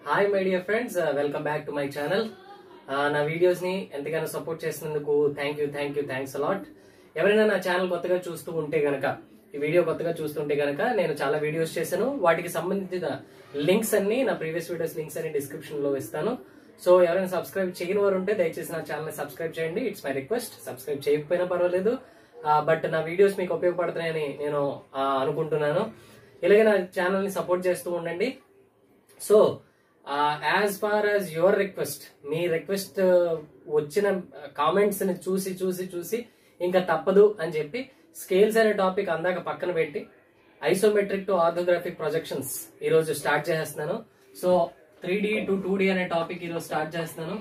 Hi my dear friends welcome back to my channel నా videos ని ఎంతగానో support చేసినందుకు thank you thank you thanks a lot ఎవరైనా నా ఛానల్ కొత్తగా చూస్తూ ఉంటే గనక ఈ వీడియో కొత్తగా చూస్తుంటే గనక నేను చాలా వీడియోస్ చేశాను వాటికి సంబంధించిన లింక్స్ అన్ని నా ప్రీవియస్ వీడియోస్ లింక్స్ అన్ని డిస్క్రిప్షన్ లో ఇస్తాను సో ఎవరైనా సబ్స్క్రైబ్ చేయని వారు ఉంటే దయచేసి నా ఛానల్ ని సబ్స్క్రైబ్ చేయండి ఇట్స్ మై రిక్వెస్ట్ సబ్స్క్రైబ్ చేయకపోయినా పర్వాలేదు బట్ నా వీడియోస్ మీకు ఉపయోగపడతాయని నేను ఆ, అనుకుంటున్నాను ఇలాగే నా ఛానల్ ని సపోర్ట్ చేస్తూ ఉండండి so as far as your request మీ రిక్వెస్ట్ వచ్చిన కామెంట్స్ ని చూసి చూసి చూసి ఇంకా తప్పదు అని చెప్పి స్కేల్స్ అనే టాపిక్ అందాక పక్కన పెట్టి ఐసోమెట్రిక్ టు ఆర్థోగ్రాఫిక్ ప్రొజెక్షన్స్ ఈ రోజు స్టార్ట్ చేస్తున్నాను so three D to two D అనే టాపిక్ ఈ రోజు స్టార్ట్ చేస్తున్నాను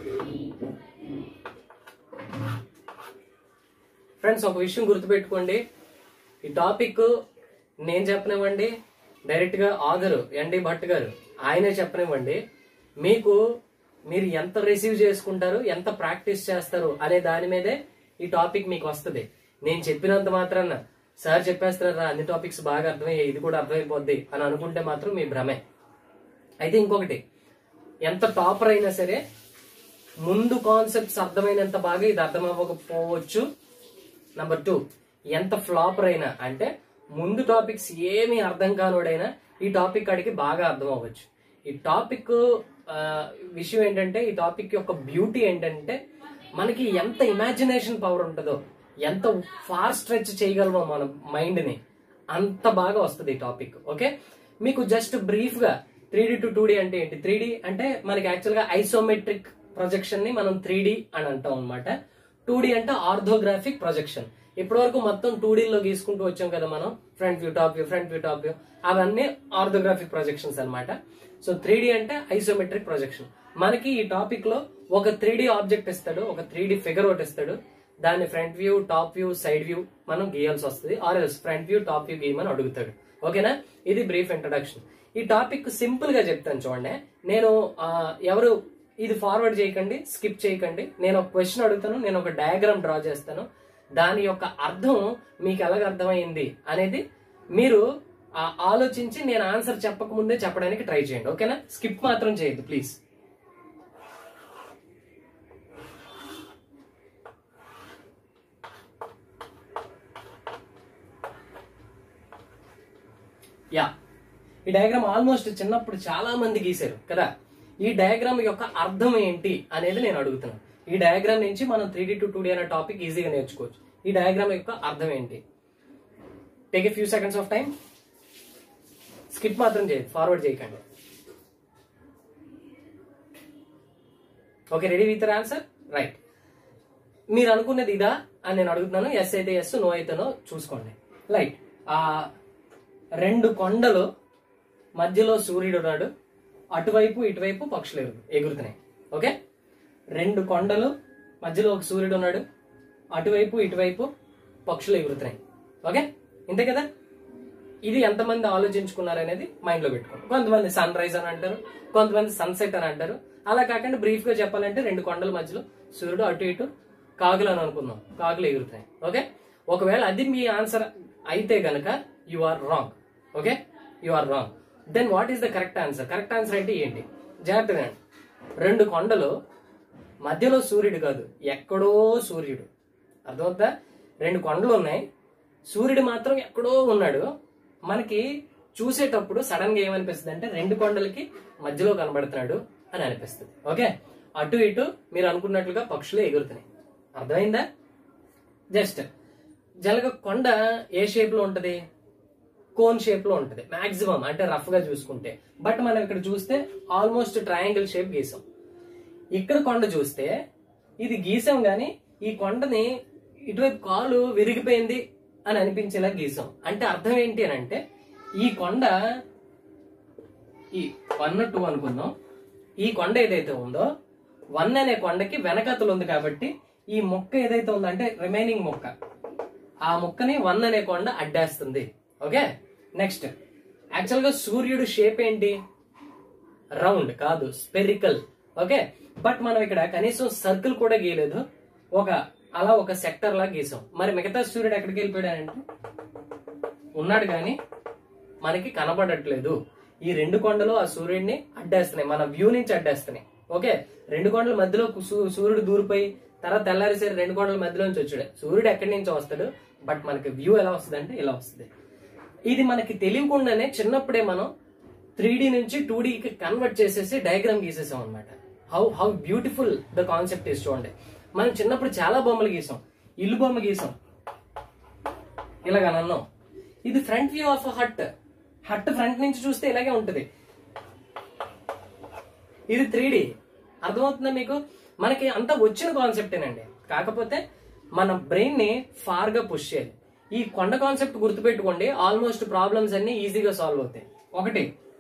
ఫ్రెండ్స్ ఒక విషయం గుర్తుపెట్టుకోండి ఈ టాపిక్ నేను చెప్పనివ్వండి డైరెక్ట్ గా ఆథర్ ఎన్డి భట్ గారు ఆయనే చెప్పనివ్వండి మీకు మీరు ఎంత రిసీవ్ చేసుకుంటారు ఎంత ప్రాక్టీస్ చేస్తారు అనే దాని మీదే ఈ టాపిక్ మీకు వస్తుంది నేను చెప్పినంత మాత్రాన సార్ చెప్పేస్తున్నారా అన్ని టాపిక్స్ బాగా అర్థమయ్యాయి ఇది కూడా అర్థమైపోద్ది అని అనుకుంటే మాత్రం మీ భ్రమే అయితే ఇంకొకటి ఎంత టాపర్ అయినా సరే ముందు కాన్సెప్ట్స్ అర్థమైనంత బాగా ఇది అర్థం అవ్వకపోవచ్చు నంబర్ టూ ఎంత ఫ్లాపర్ అయినా అంటే ముందు టాపిక్స్ ఏమీ అర్థం కానోడైనా ఈ టాపిక్ కాడికి బాగా అర్థం అవ్వచ్చు ఈ టాపిక్ ఆ, విషయం ఏంటంటే ఈ టాపిక్ యొక్క బ్యూటీ ఏంటంటే మనకి ఎంత ఇమాజినేషన్ పవర్ ఉంటుందో ఎంత ఫార్ స్ట్రెచ్ చేయగలమో మన మైండ్ ని అంత బాగా వస్తుంది ఈ టాపిక్ ఓకే మీకు జస్ట్ బ్రీఫ్ గా three D to two D అంటే ఏంటి త్రీ డి అంటే మనకి యాక్చువల్ గా ఐసోమెట్రిక్ ప్రొజెక్షన్ ని మనం త్రీ డి అని అంటాం అనమాట టూ డి అంటే ఆర్థోగ్రాఫిక్ ప్రొజెక్షన్ ఇప్పటి వరకు మొత్తం టూ లో గీసుకుంటూ వచ్చాం కదా మనం front view top view front view top view అవన్నీ ఆర్థోగ్రాఫిక్ ప్రొజెక్షన్స్ అన్నమాట సో త్రీ డి అంటే ఐసోమెట్రిక్ ప్రొజెక్షన్ మనకి ఈ టాపిక్ లో ఒక త్రీ డి ఆబ్జెక్ట్ ఇస్తాడు ఒక త్రీ డి ఫిగర్ ఒకటి ఇస్తాడు దాన్ని front view top view side view మనం గీయాల్సి వస్తుంది or else front view top view గీయమని అడుగుతాడు ఓకేనా ఇది బ్రీఫ్ ఇంట్రడక్షన్ ఈ టాపిక్ సింపుల్ గా చెప్తాను చూడండి నేను ఆ, ఎవరు ఇది ఫార్వర్డ్ చేయకండి స్కిప్ చేయకండి నేను ఒక క్వశ్చన్ అడుగుతాను నేను ఒక డయాగ్రామ్ డ్రా చేస్తాను దాని యొక్క అర్థం మీకు ఎలాగ అర్థమైంది అనేది మీరు ఆ, ఆలోచించి నేను ఆన్సర్ చెప్పక ముందే చెప్పడానికి ట్రై చేయండి ఓకేనా స్కిప్ మాత్రం చేయొద్దు ప్లీజ్ యా ఈ డయాగ్రామ్ ఆల్మోస్ట్ చిన్నప్పుడు చాలా మంది గీశారు కదా ఈ డయాగ్రామ్ యొక్క అర్థం ఏంటి అనేది నేను అడుగుతున్నాను ఈ డయాగ్రామ్ నుంచి మనం three D to two D అనే టాపిక్ ఈజీగా నేర్చుకోవచ్చు ఈ డయాగ్రామ్ యొక్క అర్థం ఏంటి take a few seconds of time skip మాత్రం చేయండి ఫార్వర్డ్ చేయకండి okay ready with answer right మీరు అనుకున్నది ఇదా అని నేను అడుగుతున్నాను ఎస్ అయితే ఎస్ నో అయితే నో చూసుకోండి రైట్ ఆ రెండు కొండలు మధ్యలో సూర్యుడు ఉన్నాడు అటువైపు ఇటువైపు పక్షులు ఎగురు- ఎగురుతున్నాయి ఓకే రెండు కొండలు మధ్యలో ఒక సూర్యుడు ఉన్నాడు అటువైపు ఇటువైపు పక్షులు ఎగురుతున్నాయి ఓకే ఇంతే కదా ఇది ఎంతమంది ఆలోచించుకున్నారు అనేది మైండ్ లో పెట్టుకోండి కొంతమంది సన్ రైజ్ అని అంటారు కొంతమంది సన్సెట్ అని అంటారు అలా కాకుండా బ్రీఫ్ గా చెప్పాలంటే రెండు కొండల మధ్యలో సూర్యుడు అటు ఇటు కాకులు అని అనుకుందాం కాకులు ఎగురుతాయి ఓకే ఒకవేళ అది మీ ఆన్సర్ అయితే గనక you are wrong okay you are wrong then what is the correct answer correct answer అంటే ఏంటి జాగ్రత్తగా వినండి. రెండు కొండలు మధ్యలో సూర్యుడు కాదు ఎక్కడో సూర్యుడు అర్థమవుతా రెండు కొండలు ఉన్నాయి సూర్యుడు మాత్రం ఎక్కడో ఉన్నాడు మనకి చూసేటప్పుడు సడన్ గా ఏమనిపిస్తుంది అంటే రెండు కొండలకి మధ్యలో కనబడుతున్నాడు అని అనిపిస్తుంది ఓకే అటు ఇటు మీరు అనుకున్నట్లుగా పక్షులు ఎగురుతున్నాయి అర్థమైందా జస్ట్ జలగ కొండ ఏ షేప్ లో ఉంటది కోన్ షేప్ లో ఉంటది మాక్సిమం అంటే రఫ్ గా చూసుకుంటే బట్ మనం ఇక్కడ చూస్తే ఆల్మోస్ట్ ట్రయాంగిల్ షేప్ గీసాం ఇక్కడ కొండ చూస్తే ఇది గీసాం గాని ఈ కొండని ఇటువైపు కాలు విరిగిపోయింది అని అనిపించేలా గీసాం అంటే అర్థం ఏంటి అని అంటే ఈ కొండ ఈ వన్ టూ అనుకుందాం ఈ కొండ ఏదైతే ఉందో వన్ అనే కొండకి వెనకతలు ఉంది కాబట్టి ఈ మొక్క ఏదైతే ఉందో అంటే రిమైనింగ్ మొక్క ఆ మొక్కని వన్ అనే కొండ అడ్డేస్తుంది ఓకే నెక్స్ట్ యాక్చువల్ గా సూర్యుడు షేప్ ఏంటి రౌండ్ కాదు స్పెరికల్ ఓకే బట్ మనం ఇక్కడ కనీసం సర్కిల్ కూడా గీయలేదు ఒక అలా ఒక సెక్టర్ లా గీసాం మరి మిగతా సూర్యుడు ఎక్కడికి వెళ్ళిపోయాడంటే ఉన్నాడు కానీ మనకి కనబడట్లేదు ఈ రెండు కొండలు ఆ సూర్యుడిని అడ్డేస్తున్నాయి మన వ్యూ నుంచి అడ్డేస్తున్నాయి ఓకే రెండు కొండల మధ్యలో సూ- సూర్యుడు దూరిపోయి తర్వాత తెల్లారిసరి రెండు కొండల మధ్యలో నుంచి వచ్చాడు సూర్యుడు ఎక్కడి నుంచి వస్తాడు బట్ మనకి వ్యూ ఎలా వస్తుంది అంటే ఇలా వస్తుంది ఇది మనకి తెలియకుండానే చిన్నప్పుడే మనం త్రీ నుంచి టూ కి కన్వర్ట్ చేసేసి డయాగ్రామ్ గీసేసాం అనమాట how how beautiful the concept is చూడండి మనం చిన్నప్పుడు చాలా బొమ్మలు గీసాం ఇల్లు బొమ్మ గీసాం ఇలాగ అన్నాం ఇది front view of hut hut front నుంచి చూస్తే ఇలాగే ఉంటది ఇది త్రీ డి అర్థమవుతుందా మీకు మనకి అంత వచ్చిన కాన్సెప్టేనండి కాకపోతే మన బ్రెయిన్ ని ఫార్ గా పుష్ చేయాలి ఈ కొండ కాన్సెప్ట్ గుర్తుపెట్టుకోండి ఆల్మోస్ట్ ప్రాబ్లమ్స్ అన్ని ఈజీగా సాల్వ్ అవుతాయి ఒకటి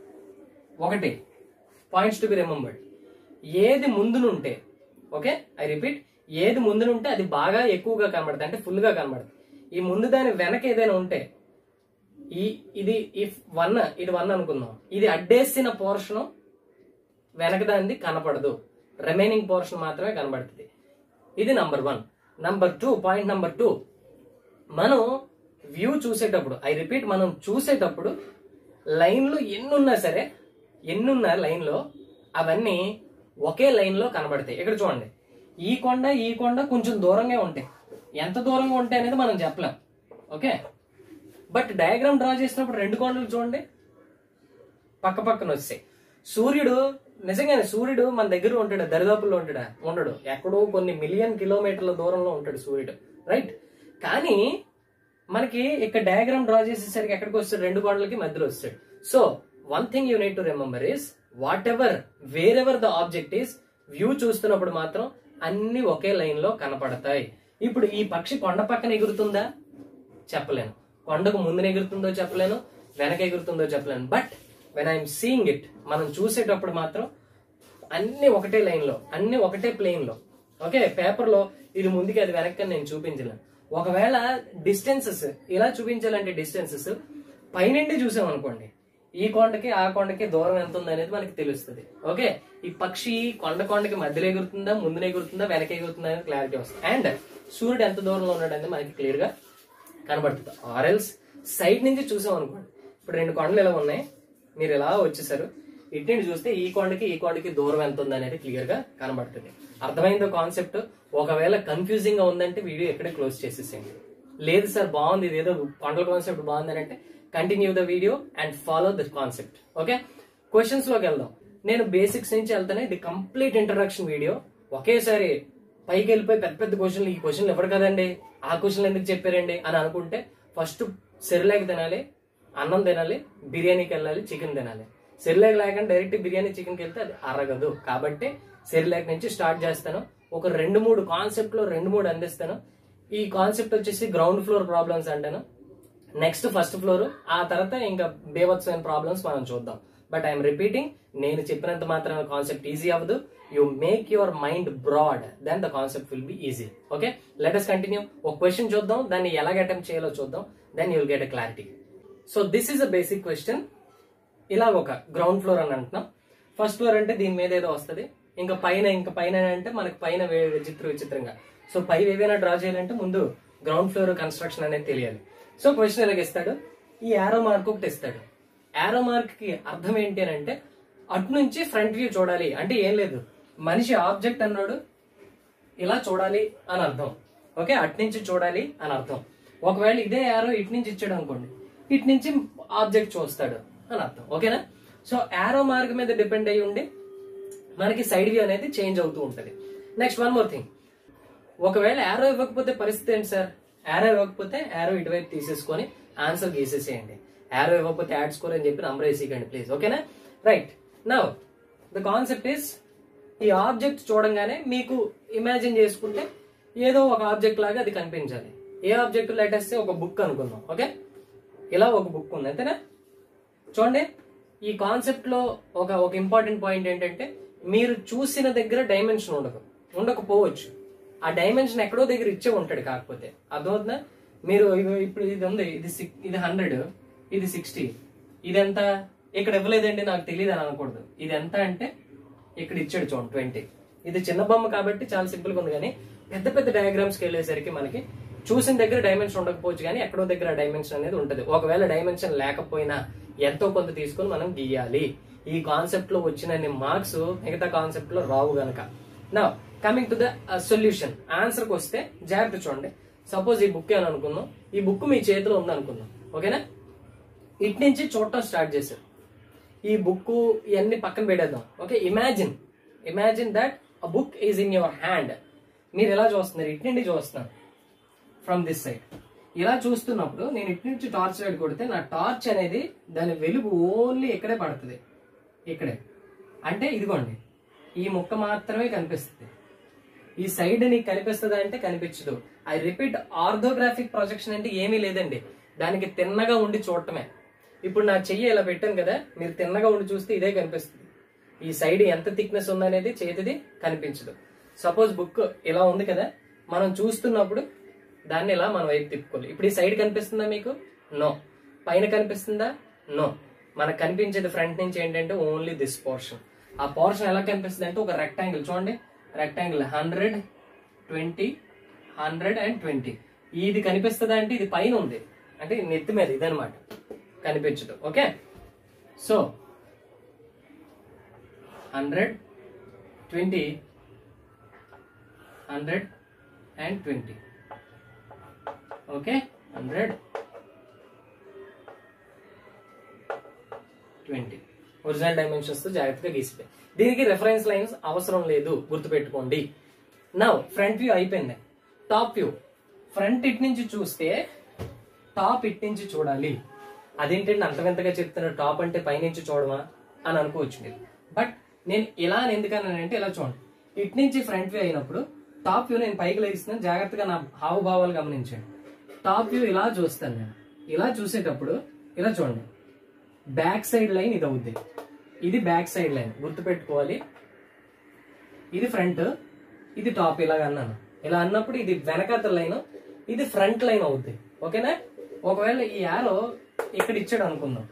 ఒకటి పాయింట్స్ టు బి రిమెంబర్డ్ ఏది ముందునుంటే ఓకే ఐ రిపీట్ ఏది ముందునుంటే అది బాగా ఎక్కువగా కనబడుతుంది అంటే ఫుల్ గా కనబడుతుంది ఈ ముందు దాని వెనక ఏదైనా ఉంటే ఈ ఇది ఇఫ్ వన్ ఇది వన్ అనుకుందాం ఇది అడ్డేసిన పోర్షన్ వెనక దానిది కనపడదు రిమైనింగ్ పోర్షన్ మాత్రమే కనబడుతుంది ఇది number one number two point number two మనం వ్యూ చూసేటప్పుడు ఐ రిపీట్ మనం చూసేటప్పుడు లైన్లు ఎన్నున్నా సరే ఎన్నున్నా లైన్లో అవన్నీ ఒకే లైన్లో కనబడతాయి ఇక్కడ చూడండి ఈ కొండ ఈ కొండ కొంచెం దూరంగా ఉంటాయి ఎంత దూరంగా ఉంటాయి అనేది మనం చెప్పలేం ఓకే బట్ డయాగ్రామ్ డ్రా చేసినప్పుడు రెండు కొండలు చూడండి పక్క పక్కన వస్తాయి సూర్యుడు నిజంగానే సూర్యుడు మన దగ్గర ఉంటాడు దరిదాపుల్లో ఉంటాడా ఉండడు ఎక్కడో కొన్ని మిలియన్ కిలోమీటర్ల దూరంలో ఉంటాడు సూర్యుడు రైట్ కానీ మనకి ఇక్కడ డయాగ్రామ్ డ్రా చేసేసరికి ఎక్కడికి వస్తాడు రెండు కొండలకి మధ్యలో వస్తాడు so one thing you need to remember is whatever wherever the object is view చూస్తున్నప్పుడు మాత్రం అన్ని ఒకే లైన్ లో కనపడతాయి ఇప్పుడు ఈ పక్షి కొండ పక్కన ఎగురుతుందా చెప్పలేను కొండకు ముందున ఎగురుతుందో చెప్పలేను వెనక ఎగురుతుందో చెప్పలేను but when I'm seeing it మనం చూసేటప్పుడు మాత్రం అన్ని ఒకటే లైన్ లో అన్ని ఒకటే ప్లేన్ లో ఓకే పేపర్ లో ఇది ముందుకి అది వెనక్కి అని నేను చూపించలేను ఒకవేళ డిస్టెన్సెస్ ఇలా చూపించాలంటే డిస్టెన్సెస్ పైనుండి చూసాం అనుకోండి ఈ కొండకి ఆ కొండకి దూరం ఎంత ఉంది అనేది మనకి తెలుస్తుంది ఓకే ఈ పక్షి కొండ కొండకి మధ్యలో ఎగురుతుందా ముందున ఎగురుతుందా వెనక ఎగురుతుందా అనేది క్లారిటీ వస్తుంది అండ్ సూర్యుడు ఎంత దూరంలో ఉన్నాడు అనేది మనకి క్లియర్ గా కనబడుతుంది ఆర్ఎల్స్ సైడ్ నుంచి చూసాం అనుకోండి ఇప్పుడు రెండు కొండలు ఇలా ఉన్నాయి మీరు ఇలా వచ్చేసారు ఇటు నుండి చూస్తే ఈ కొండకి ఈ కొండకి దూరం ఎంత ఉంది అనేది క్లియర్ గా కనబడుతుంది అర్థమైందో కాన్సెప్ట్ ఒకవేళ కన్ఫ్యూజింగ్ గా ఉందంటే వీడియో ఎక్కడే క్లోజ్ చేసేసేయండి లేదు సార్ బాగుంది ఇదేదో కొండల కాన్సెప్ట్ బాగుంది అని అంటే continue the video and follow the concept okay questions లోకి వెళ్దాం నేను బేసిక్స్ నుంచి వెళ్తానే ఇది కంప్లీట్ ఇంట్రడక్షన్ వీడియో ఒకేసారి పైకి వెళ్ళిపోయి పెద్ద పెద్ద క్వశ్చన్లు ఈ క్వశ్చన్లు ఎవరు కదండి ఆ క్వశ్చన్లు ఎందుకు చెప్పారండి అని అనుకుంటే ఫస్ట్ సెరిలాక్ తినాలి అన్నం తినాలి బిర్యానీకి వెళ్ళాలి చికెన్ తినాలి సెరిలాక్ లేకుండా డైరెక్ట్ బిర్యానీ చికెన్కి వెళ్తే అది అరగదు కాబట్టి సెరిలాక్ నుంచి స్టార్ట్ చేస్తాను ఒక రెండు మూడు కాన్సెప్ట్ లో రెండు మూడు అందిస్తాను ఈ కాన్సెప్ట్ వచ్చేసి గ్రౌండ్ ఫ్లోర్ ప్రాబ్లమ్స్ అంటాను నెక్స్ట్ ఫస్ట్ ఫ్లోర్ ఆ తర్వాత ఇంకా బేవత్సమైన ప్రాబ్లమ్స్ మనం చూద్దాం బట్ ఐఎమ్ రిపీటింగ్ నేను చెప్పినంత మాత్రం కాన్సెప్ట్ ఈజీ అవ్వదు you make your mind broad then the concept will be easy okay let us continue ఒక క్వశ్చన్ చూద్దాం దాన్ని ఎలాగ అటెంప్ట్ చేయాలో చూద్దాం then you will get a clarity so this is a basic question ఇలాగ ఒక ground floor అని అంటున్నాం ఫస్ట్ ఫ్లోర్ అంటే దీని మీద ఏదో వస్తుంది ఇంకా పైన ఇంకా పైన అంటే మనకి పైన వే- విచిత్ర విచిత్రంగా సో పై ఏదైనా డ్రా చేయాలంటే ముందు గ్రౌండ్ ఫ్లోర్ కన్స్ట్రక్షన్ అనేది తెలియాలి సో క్వశ్చన్ ఎలాగ ఇస్తాడు ఈ యారో మార్క్ ఒకటి ఇస్తాడు యారో మార్క్ కి అర్థం ఏంటి అని అంటే అటు నుంచి ఫ్రంట్ వ్యూ చూడాలి అంటే ఏం లేదు మనిషి ఆబ్జెక్ట్ అన్నాడు ఇలా చూడాలి అని అర్థం ఓకే అటు నుంచి చూడాలి అని అర్థం ఒకవేళ ఇదే యారో ఇటు నుంచి ఇచ్చాడు అనుకోండి ఇటు నుంచి ఆబ్జెక్ట్ చూస్తాడు అని అర్థం ఓకేనా సో యారో మార్క్ మీద డిపెండ్ అయ్యి ఉండి మనకి సైడ్ వ్యూ అనేది చేంజ్ అవుతూ ఉంటది నెక్స్ట్ వన్ మోర్ థింగ్ ఒకవేళ యారో ఇవ్వకపోతే పరిస్థితి ఏంటి సార్ యారో ఇవ్వకపోతే యారో ఇటువైపు తీసేసుకొని ఆన్సర్ గీసేసేయండి యారో ఇవ్వకపోతే యాడ్ స్కోర్ అని చెప్పి నంబర్ వేసేయండి ప్లీజ్ ఓకేనా right now the concept is ఈ ఆబ్జెక్ట్ చూడంగానే మీకు ఇమాజిన్ చేసుకుంటే ఏదో ఒక ఆబ్జెక్ట్ లాగా అది కనిపించాలి ఏ ఆబ్జెక్ట్ లేటెస్ట్ ఒక బుక్ అనుకుందాం ఓకే ఇలా ఒక బుక్ ఉంది అంతేనా చూడండి ఈ కాన్సెప్ట్ లో ఒక ఒక ఇంపార్టెంట్ పాయింట్ ఏంటంటే మీరు చూసిన దగ్గర డైమెన్షన్ ఉండదు ఉండకపోవచ్చు ఆ డైమెన్షన్ ఎక్కడో దగ్గర ఇచ్చే ఉంటాడు కాకపోతే అర్థమవుతుందా మీరు ఇగో ఇప్పుడు ఇది ఉంది ఇది సిక్- ఇది హండ్రెడ్ ఇది సిక్స్టీ ఇది ఎంత ఇక్కడ ఇవ్వలేదండి నాకు తెలియదు అని అనకూడదు ఇది ఎంత అంటే ఇక్కడ ఇచ్చాడు చూడండి ట్వంటీ ఇది చిన్న బొమ్మ కాబట్టి చాలా సింపుల్ గా ఉంది కానీ పెద్ద పెద్ద డయాగ్రామ్స్కి వెళ్ళేసరికి మనకి చూసిన దగ్గర డైమెన్షన్ ఉండకపోవచ్చు కానీ ఎక్కడో దగ్గర డైమెన్షన్ అనేది ఉంటది ఒకవేళ డైమెన్షన్ లేకపోయినా ఎంతో కొంత తీసుకొని మనం గీయాలి ఈ కాన్సెప్ట్ లో వచ్చిన మార్క్స్ మిగతా కాన్సెప్ట్ లో రావు గనక నా coming to the solution answer కి వస్తే జాగ్రత్త చూడండి సపోజ్ ఈ బుక్ అని అనుకుందాం ఈ బుక్ మీ చేతిలో ఉంది అనుకుందాం ఓకేనా ఇటు నుంచి చూడటం స్టార్ట్ చేశారు ఈ బుక్ ఇవన్నీ పక్కన పెట్టేద్దాం okay imagine imagine that a book is in your hand మీరు ఎలా చూస్తున్నారు ఇటు నుండి చూస్తున్నారు ఫ్రమ్ దిస్ సైడ్ ఇలా చూస్తున్నప్పుడు నేను ఇటు నుంచి టార్చ్ లైట్ కొడితే నా టార్చ్ అనేది దాని వెలుగు ఓన్లీ ఇక్కడే పడుతుంది ఇక్కడే అంటే ఇదిగోండి ఈ ముక్క మాత్రమే కనిపిస్తుంది ఈ సైడ్ నీకు కనిపిస్తుంది అంటే కనిపించదు ఐ రిపీట్ ఆర్థోగ్రాఫిక్ ప్రొజెక్షన్ అంటే ఏమీ లేదండి దానికి తిన్నగా ఉండి చూడటమే ఇప్పుడు నా చెయ్యి ఇలా పెట్టాను కదా మీరు తిన్నగా ఉండి చూస్తే ఇదే కనిపిస్తుంది ఈ సైడ్ ఎంత థిక్నెస్ ఉందనేది చేతిది కనిపించదు సపోజ్ బుక్ ఇలా ఉంది కదా మనం చూస్తున్నప్పుడు దాన్ని ఇలా మన వైపు తిప్పుకోవాలి ఇప్పుడు ఈ సైడ్ కనిపిస్తుందా మీకు నో పైన కనిపిస్తుందా నో మనకు కనిపించేది ఫ్రంట్ నుంచి ఏంటంటే ఓన్లీ దిస్ పోర్షన్ ఆ పోర్షన్ ఎలా కనిపిస్తుంది అంటే ఒక రెక్టాంగిల్ చూడండి rectangle hundred twenty hundred and twenty ఇది కనిపిస్తుందా అంటే ఇది పైన ఉంది అంటే ఇది నెత్తి మీద ఇదనమాట కనిపించదు okay so hundred twenty hundred and twenty okay hundred twenty original dimensions తో జాగ్రత్తగా గీసిపోయి దీనికి రెఫరెన్స్ లైన్స్ అవసరం లేదు గుర్తుపెట్టుకోండి నా ఫ్రంట్ వ్యూ అయిపోయింది టాప్ వ్యూ ఫ్రంట్ ఇట్ నుంచి చూస్తే టాప్ ఇట్ నుంచి చూడాలి అదేంటంటే అంత వింతగా చెప్తున్నారు టాప్ అంటే పైనుంచి చూడమా అని అనుకోవచ్చు మీరు బట్ నేను ఇలా అని ఎందుకన్నానంటే ఇలా చూడండి ఇట్ నుంచి ఫ్రంట్ వ్యూ అయినప్పుడు టాప్ వ్యూ నేను పైకి లేస్తున్నాను జాగ్రత్తగా నా హావభావాలు గమనించండి టాప్ వ్యూ ఇలా చూస్తాను నేను ఇలా చూసేటప్పుడు ఇలా చూడండి బ్యాక్ సైడ్ లైన్ ఇది అవుద్ది ఇది బ్యాక్ సైడ్ లైన్ గుర్తుపెట్టుకోవాలి ఇది ఫ్రంట్ ఇది టాప్ ఇలాగ అన్నాను ఇలా అన్నప్పుడు ఇది వెనకాతల లైన్ ఇది ఫ్రంట్ లైన్ అవుద్ది ఓకేనా ఒకవేళ ఈ యారో ఇక్కడ ఇచ్చాడు అనుకుందాం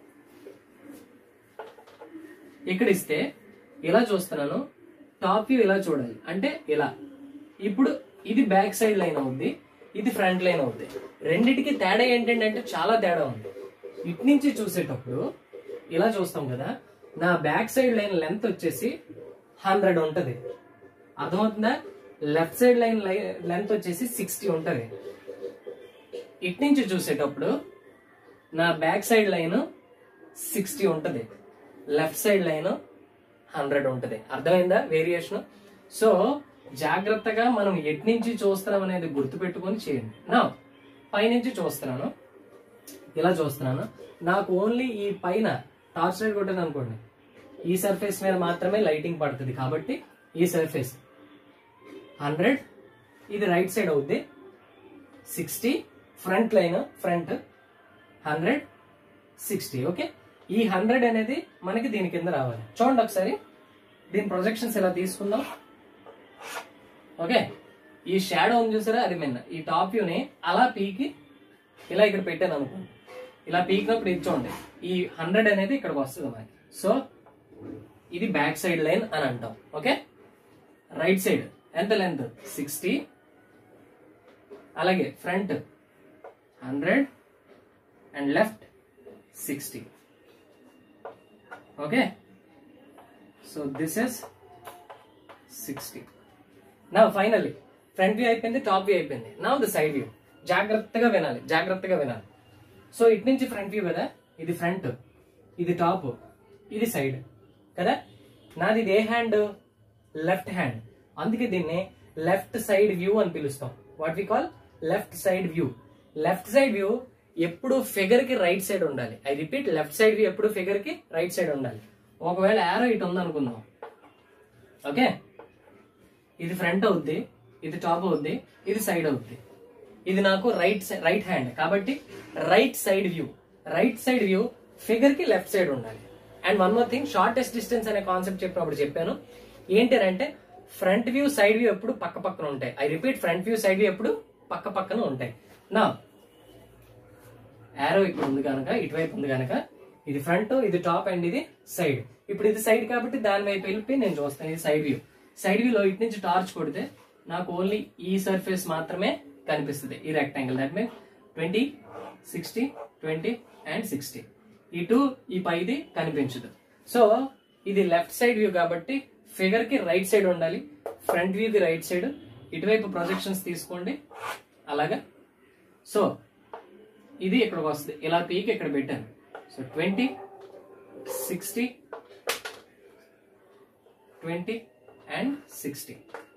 ఇక్కడ ఇస్తే ఇలా చూస్తున్నాను టాప్ వ్యూ ఇలా చూడాలి అంటే ఇలా ఇప్పుడు ఇది బ్యాక్ సైడ్ లైన్ అవుద్ది ఇది ఫ్రంట్ లైన్ అవుద్ది రెండిటికి తేడా ఏంటంటే చాలా తేడా ఉంది ఇటు నుంచి చూసేటప్పుడు ఇలా చూస్తాం కదా నా బ్యాక్ సైడ్ లైన్ లెంత్ వచ్చేసి హండ్రెడ్ ఉంటది అర్థమవుతుందా లెఫ్ట్ సైడ్ లైన్ లెంత్ వచ్చేసి సిక్స్టీ ఉంటది ఇటు నుంచి చూసేటప్పుడు నా బ్యాక్ సైడ్ లైన్ సిక్స్టీ ఉంటది లెఫ్ట్ సైడ్ లైన్ హండ్రెడ్ ఉంటది అర్థమైందా వేరియేషన్ సో జాగ్రత్తగా మనం ఎటు నుంచి చూస్తున్నాం అనేది గుర్తుపెట్టుకొని చేయండి నా పైనుంచి చూస్తున్నాను ఇలా చూస్తున్నాను నాకు ఓన్లీ ఈ పైన టార్చ్ లైట్ కొట్టాను అనుకోండి ఈ సర్ఫేస్ మీద మాత్రమే లైటింగ్ పడుతుంది కాబట్టి ఈ సర్ఫేస్ హండ్రెడ్ ఇది రైట్ సైడ్ అవుద్ది sixty front line front hundred sixty okay ఈ హండ్రెడ్ అనేది మనకి దీని కింద రావాలి చూడండి ఒకసారి దీని ప్రొజెక్షన్స్ ఇలా తీసుకుందాం ఓకే ఈ షాడో ఉంది చూసారా అది మిన్న ఈ టాప్ వ్యూని అలా పీకి ఇలా ఇక్కడ పెట్టాను అనుకోండి ఇలా పీకినప్పుడు ఇది చూడండి ఈ హండ్రెడ్ అనేది ఇక్కడికి వస్తుంది మనకి సో ఇది బ్యాక్ సైడ్ లైన్ అని అంటాం ఓకే రైట్ సైడ్ ఎంత లెంత్ సిక్స్టీ అలాగే front hundred and left sixty okay so this is sixty నా ఫైనల్లీ ఫ్రంట్ వ్యూ అయిపోయింది టాప్ వ్యూ అయిపోయింది నా ద సైడ్ వ్యూ జాగ్రత్తగా వినాలి జాగ్రత్తగా వినాలి సో ఇటు నుంచి ఫ్రంట్ వ్యూ కదా ఇది ఫ్రంట్ ఇది టాప్ ఇది సైడ్ కదా నాది ఇది ఏ హ్యాండ్ లెఫ్ట్ హ్యాండ్ అందుకే దీన్ని లెఫ్ట్ సైడ్ వ్యూ అని పిలుస్తాం what we call left side view left side view ఎప్పుడు ఫిగర్ కి రైట్ సైడ్ ఉండాలి I repeat left side view ఎప్పుడు ఫిగర్ కి రైట్ సైడ్ ఉండాలి ఒకవేళ యారో ఇటు ఉందనుకుందాం ఓకే ఇది ఫ్రంట్ అవుద్ది ఇది టాప్ అవుద్ది ఇది సైడ్ అవుద్ది ఇది నాకు రైట్ రైట్ హ్యాండ్ కాబట్టి right side view right side view figure కి లెఫ్ట్ సైడ్ ఉండాలి and one more thing shortest distance అనే కాన్సెప్ట్ చెప్పినప్పుడు చెప్పాను ఏంటంటే ఫ్రంట్ వ్యూ సైడ్ వ్యూ ఎప్పుడు పక్క పక్కన ఉంటాయి I repeat front view side view ఎప్పుడు పక్క పక్కన ఉంటాయి నా యారో ఇక్కడ ఉంది కనుక ఇటువైపు ఉంది కనుక ఇది ఫ్రంట్ ఇది టాప్ అండ్ ఇది సైడ్ ఇప్పుడు ఇది సైడ్ కాబట్టి దాని వైపు వెళ్ళి నేను చూస్తాను ఇది సైడ్ వ్యూ సైడ్ వ్యూలో ఇటు నుంచి టార్చ్ కొడితే నాకు ఓన్లీ ఈ సర్ఫేస్ మాత్రమే కనిపిస్తుంది ఈ rectangle that mean twenty sixty twenty and sixty ఇటు ఈ పైది కనిపించదు సో ఇది లెఫ్ట్ సైడ్ వ్యూ కాబట్టి ఫిగర్ కి రైట్ సైడ్ ఉండాలి front view the right side ఇటువైపు ప్రొజెక్షన్స్ తీసుకోండి అలాగా సో ఇది ఇక్కడికి వస్తుంది ఇలా పీకి ఇక్కడ పెట్టాను so twenty sixty twenty and sixty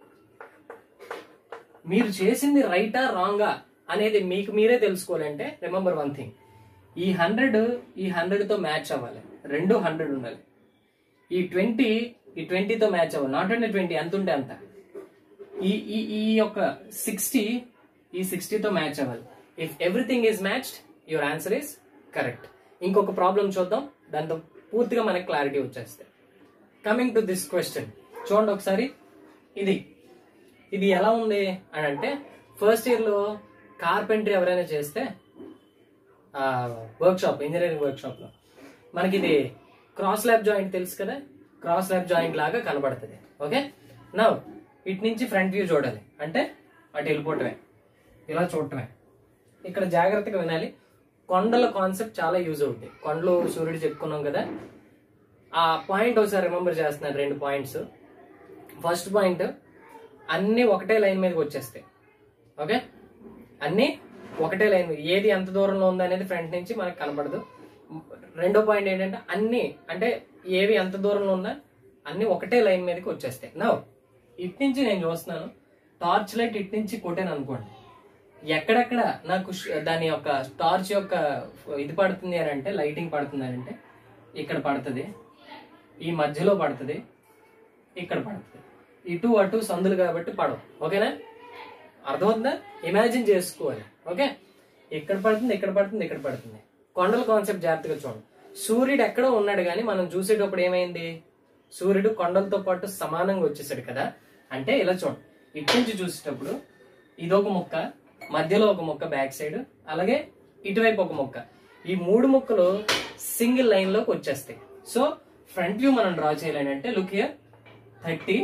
మీరు చేసింది రైటా రాంగా అనేది మీకు మీరే తెలుసుకోవాలంటే రిమెంబర్ వన్ థింగ్ ఈ హండ్రెడ్ ఈ హండ్రెడ్ తో మ్యాచ్ అవ్వాలి రెండు హండ్రెడ్ ఉండాలి ఈ ట్వంటీ ఈ ట్వంటీతో మ్యాచ్ అవ్వాలి నాట్ ఓన్లీ ట్వంటీ ఎంత ఉంటే అంత ఈ ఈ ఈ యొక్క సిక్స్టీ ఈ సిక్స్టీతో మ్యాచ్ అవ్వాలి if everything is matched your answer is correct ఇంకొక ప్రాబ్లం చూద్దాం దాంతో పూర్తిగా మనకి క్లారిటీ వచ్చేస్తే కమింగ్ టు దిస్ క్వశ్చన్ చూడండి ఒకసారి ఇది ఇది ఎలా ఉంది అని అంటే ఫస్ట్ ఇయర్ లో కార్పెంటరీ ఎవరైనా చేస్తే workshop engineering workshop లో మనకి ఇది క్రాస్ ల్యాబ్ జాయింట్ తెలుసు కదా క్రాస్ ల్యాబ్ జాయింట్ లాగా కనబడుతుంది ఓకే నా ఇటు నుంచి ఫ్రంట్ వ్యూ చూడాలి అంటే అటు వెళ్ళిపోవటమే ఇలా చూడటమే ఇక్కడ జాగ్రత్తగా వినాలి కొండల కాన్సెప్ట్ చాలా యూజ్ అవుతుంది కొండలు సూర్యుడు చెప్పుకున్నాం కదా ఆ పాయింట్ ఒకసారి రిమెంబర్ చేస్తున్నాను రెండు పాయింట్స్ ఫస్ట్ పాయింట్ అన్ని ఒకటే లైన్ మీదకి వచ్చేస్తాయి ఓకే అన్ని ఒకటే లైన్ మీద ఏది ఎంత దూరంలో ఉంది అనేది ఫ్రంట్ నుంచి మనకు కనపడదు రెండో పాయింట్ ఏంటంటే అన్ని అంటే ఏవి ఎంత దూరంలో ఉన్నా అన్ని ఒకటే లైన్ మీదకి వచ్చేస్తాయి నా ఇటు నుంచి నేను చూస్తున్నాను టార్చ్ లైట్ ఇటు నుంచి కొట్టాను అనుకోండి ఎక్కడెక్కడ నాకు ష్- దాని యొక్క టార్చ్ యొక్క ఇది పడుతుంది అని అంటే లైటింగ్ పడుతుంది అని అంటే ఇక్కడ పడుతుంది ఈ మధ్యలో పడుతుంది ఇక్కడ పడుతుంది ఇటు అటు సందులు కాబట్టి పడవు ఓకేనా అర్థమవుతుందా ఇమాజిన్ చేసుకోవాలి ఓకే ఇక్కడ పడుతుంది ఇక్కడ పడుతుంది ఇక్కడ పడుతుంది కొండల కాన్సెప్ట్ జాగ్రత్తగా చూడండి సూర్యుడు ఎక్కడో ఉన్నాడు కానీ మనం చూసేటప్పుడు ఏమైంది సూర్యుడు కొండలతో పాటు సమానంగా వచ్చేసాడు కదా అంటే ఇలా చూడండి ఇటు నుంచి చూసేటప్పుడు ఇదొక ముక్క మధ్యలో ఒక ముక్క బ్యాక్ సైడ్ అలాగే ఇటువైపు ఒక ముక్క ఈ మూడు ముక్కలు సింగిల్ లైన్ లోకి వచ్చేస్తాయి సో ఫ్రంట్ వ్యూ మనం డ్రా చేయాలని అంటే లుక్ హియర్ థర్టీ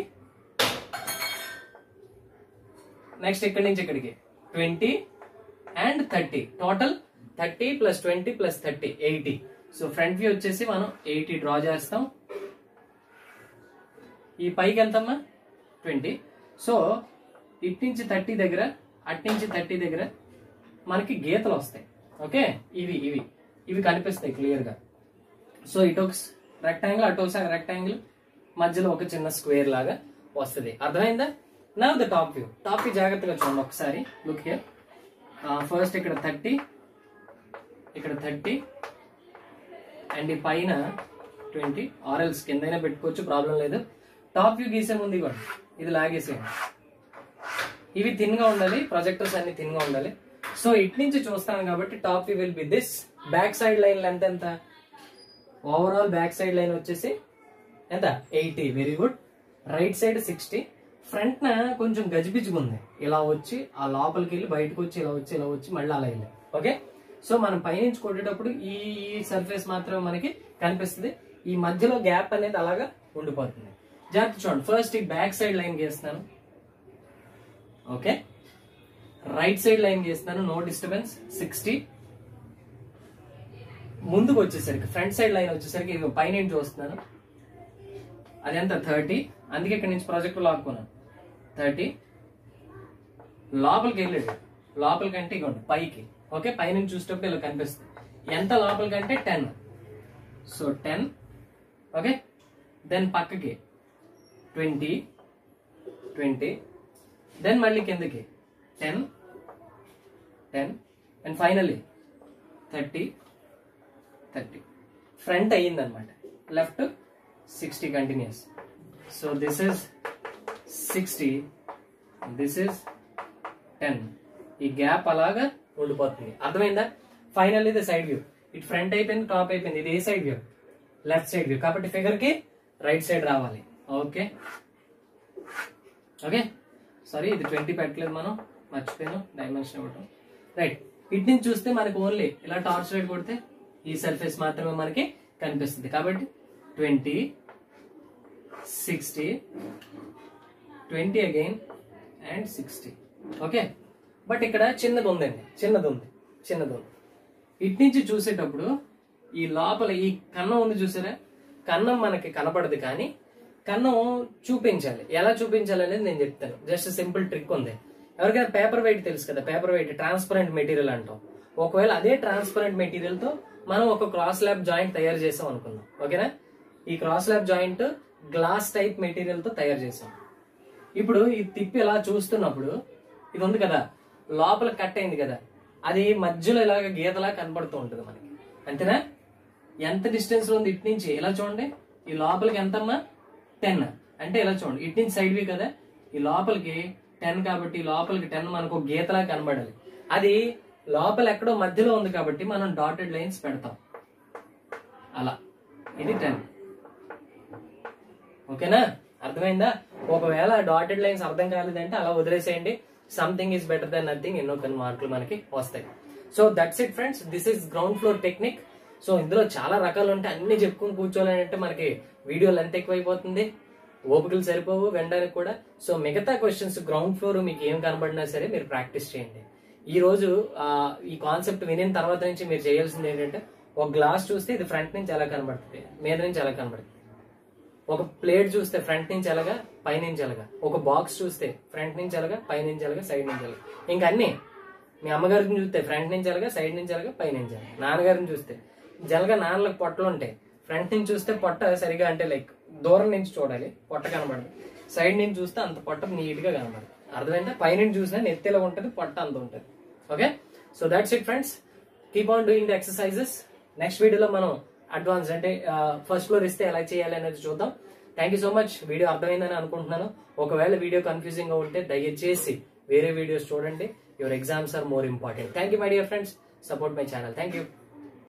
నెక్స్ట్ ఇక్కడి నుంచి ఇక్కడికి twenty and thirty total thirty plus twenty plus thirty eighty so front view వచ్చేసి మనం ఎయిటీ డ్రా చేస్తాం ఈ పైకి ఎంతమ్మా ట్వంటీ సో ఇటు నుంచి థర్టీ దగ్గర అటు నుంచి థర్టీ దగ్గర మనకి గీతలు వస్తాయి ఓకే ఇవి ఇవి ఇవి కనిపిస్తాయి క్లియర్ గా సో ఇటు ఒక రెక్టాంగిల్ అటు ఒకసారి రెక్టాంగిల్ మధ్యలో ఒక చిన్న స్క్వేర్ లాగా వస్తుంది అర్థమైందా now the top view top view జాగ్రత్తగా చూడండి ఒకసారి లుక్ హియర్ ఫస్ట్ ఇక్కడ థర్టీ ఇక్కడ థర్టీ అండ్ ఈ పైన ట్వంటీ ఆర్ఎల్స్ కిందైనా పెట్టుకోవచ్చు ప్రాబ్లం లేదు టాప్ వ్యూ గీసే ముందు ఇవ్వండి ఇది లాగేసేయండి ఇవి థిన్ గా ఉండాలి ప్రొజెక్టర్స్ అన్ని థిన్ గా ఉండాలి సో ఇటు నుంచి చూస్తాను కాబట్టి top view will be this back side line length ఎంత ఓవరాల్ బ్యాక్ సైడ్ లైన్ వచ్చేసి ఎంత eighty very good right side sixty front న కొంచెం గజిబిజిగా ఉంది ఇలా వచ్చి ఆ లోపలికి వెళ్ళి బయటకు వచ్చి ఇలా వచ్చి ఇలా వచ్చి మళ్ళీ అలా వెళ్ళి ఓకే సో మనం పైనుంచి కొట్టేటప్పుడు ఈ సర్ఫేస్ మాత్రమే మనకి కనిపిస్తుంది ఈ మధ్యలో గ్యాప్ అనేది అలాగా ఉండిపోతుంది జాగ్రత్త చూడండి ఫస్ట్ ఈ బ్యాక్ సైడ్ లైన్ గీస్తున్నాను ఓకే రైట్ సైడ్ లైన్ గీస్తున్నాను నో డిస్టర్బెన్స్ సిక్స్టీ ముందుకు వచ్చేసరికి ఫ్రంట్ సైడ్ లైన్ వచ్చేసరికి ఇది పైన నుంచి చూస్తున్నాను అదెంత థర్టీ అందుకే ఇక్కడ నుంచి ప్రాజెక్ట్ లాక్కున్నాను థర్టీ లోపలికి వెళ్ళాడు లోపలికంటే ఇగోండి పైకి ఓకే పైనుంచి చూసేటప్పుడు ఇలా కనిపిస్తుంది ఎంత లోపలికంటే ten so ten okay then పక్కకి ట్వంటీ ట్వంటీ దెన్ మళ్ళీ కిందకి ten ten and finally thirty thirty front అయ్యిందనమాట left sixty continues so this is sixty this is ten ఈ గ్యాప్ అలాగా ఉండిపోతుంది అర్థమైందా ఫైనల్ ఇది సైడ్ వ్యూ ఇటు ఫ్రంట్ అయిపోయింది టాప్ అయిపోయింది ఇది ఏ side view left side view కాబట్టి ఫిగర్ కి రైట్ సైడ్ రావాలి ఓకే ఓకే సారీ ఇది ట్వంటీ పెట్టలేదు మనం మర్చిపోయాను డైమెన్షన్ ఇవ్వటం రైట్ ఇటు నుంచి చూస్తే మనకి ఓన్లీ ఇలా టార్చ్ లైట్ కొడితే ఈ సర్ఫేస్ మాత్రమే మనకి కనిపిస్తుంది కాబట్టి twenty sixty twenty again and sixty okay but ఇక్కడ చిన్నది ఉందండి చిన్నది ఉంది చిన్నది ఉంది ఇటు నుంచి చూసేటప్పుడు ఈ లోపల ఈ కన్నం ఉంది చూసారా కన్నం మనకి కనపడదు కానీ కన్నం చూపించాలి ఎలా చూపించాలి అనేది నేను చెప్తాను జస్ట్ సింపుల్ ట్రిక్ ఉంది ఎవరికైనా పేపర్ వెయిట్ తెలుసు కదా పేపర్ వెయిట్ ట్రాన్స్పరెంట్ మెటీరియల్ అంటాం ఒకవేళ అదే ట్రాన్స్పరెంట్ మెటీరియల్ తో మనం ఒక క్రాస్ ల్యాబ్ జాయింట్ తయారు చేసాం అనుకుందాం ఓకేనా ఈ cross lap joint glass type material తో తయారు చేసాం ఇప్పుడు ఈ తిప్పి ఇలా చూస్తున్నప్పుడు ఇది ఉంది కదా లోపల కట్ అయింది కదా అది మధ్యలో ఇలాగ గీతలా కనపడుతూ ఉంటుంది మనకి అంతేనా ఎంత డిస్టెన్స్ లో ఉంది ఇటు నుంచి ఇలా చూడండి ఈ లోపలికి ఎంతమ్మా టెన్ అంటే ఇలా చూడండి ఇటు నుంచి సైడ్ వి కదా ఈ లోపలికి టెన్ కాబట్టి ఈ లోపలికి టెన్ మనకు ఒక గీతలా కనబడాలి అది లోపల ఎక్కడో మధ్యలో ఉంది కాబట్టి మనం డాటెడ్ లైన్స్ పెడతాం అలా ఇది టెన్ ఓకేనా అర్థమైందా ఒకవేళ డాటెడ్ లైన్స్ అర్థం కాలేదంటే అలా వదిలేసేయండి something is better then nothing ఎన్నో కొన్ని మార్కులు మనకి వస్తాయి so that's it friends this is ground floor technique so ఇందులో చాలా రకాలు ఉంటాయి అన్ని చెప్పుకుని కూర్చోవాలని అంటే మనకి వీడియో లెంత్ ఎక్కువైపోతుంది ఓపికలు సరిపోవు వినడానికి కూడా సో మిగతా క్వశ్చన్స్ గ్రౌండ్ ఫ్లోర్ మీకు ఏం కనబడినా సరే మీరు ప్రాక్టీస్ చేయండి ఈ రోజు ఆ, ఈ కాన్సెప్ట్ వినిన తర్వాత నుంచి మీరు చేయాల్సింది ఏంటంటే ఒక గ్లాస్ చూస్తే ఇది ఫ్రంట్ నుంచి ఎలా కనబడుతుంది మీద నుంచి ఎలా కనబడుతుంది ఒక ప్లేట్ చూస్తే ఫ్రంట్ నుంచి ఎలాగా పై నుంచి ఎలాగా ఒక బాక్స్ చూస్తే ఫ్రంట్ నుంచి ఎలాగా పై నుంచి ఎలాగా సైడ్ నుంచి ఎలాగా ఇంకా అన్ని మీ అమ్మగారిని చూస్తే ఫ్రంట్ నుంచి ఎలాగా సైడ్ నుంచి ఎలాగా పై నుంచి ఎలాగా నాన్నగారిని చూస్తే జనరల్గా నాన్నలకు పొట్టలు ఉంటాయి ఫ్రంట్ నుంచి చూస్తే పొట్ట సరిగా అంటే లైక్ దూరం నుంచి చూడాలి పొట్ట కనబడదు సైడ్ నుంచి చూస్తే అంత పొట్ట నీట్ గా కనబడదు అర్థమైందా పై నుంచి చూసినా నెత్తిలో ఉంటుంది పొట్ట అంత ఉంటుంది okay so that's it friends keep on doing the exercises next వీడియోలో మనం అడ్వాన్స్ అంటే ఫస్ట్ ఫ్లోర్ ఇస్తే ఎలా చేయాలి అనేది చూద్దాం thank you so much video అర్థమైందని అనుకుంటున్నాను ఒకవేళ వీడియో కన్ఫ్యూజింగ్ గా ఉంటే దయచేసి వేరే వీడియోస్ చూడండి your exams are more important thank you my dear friends support my channel thank you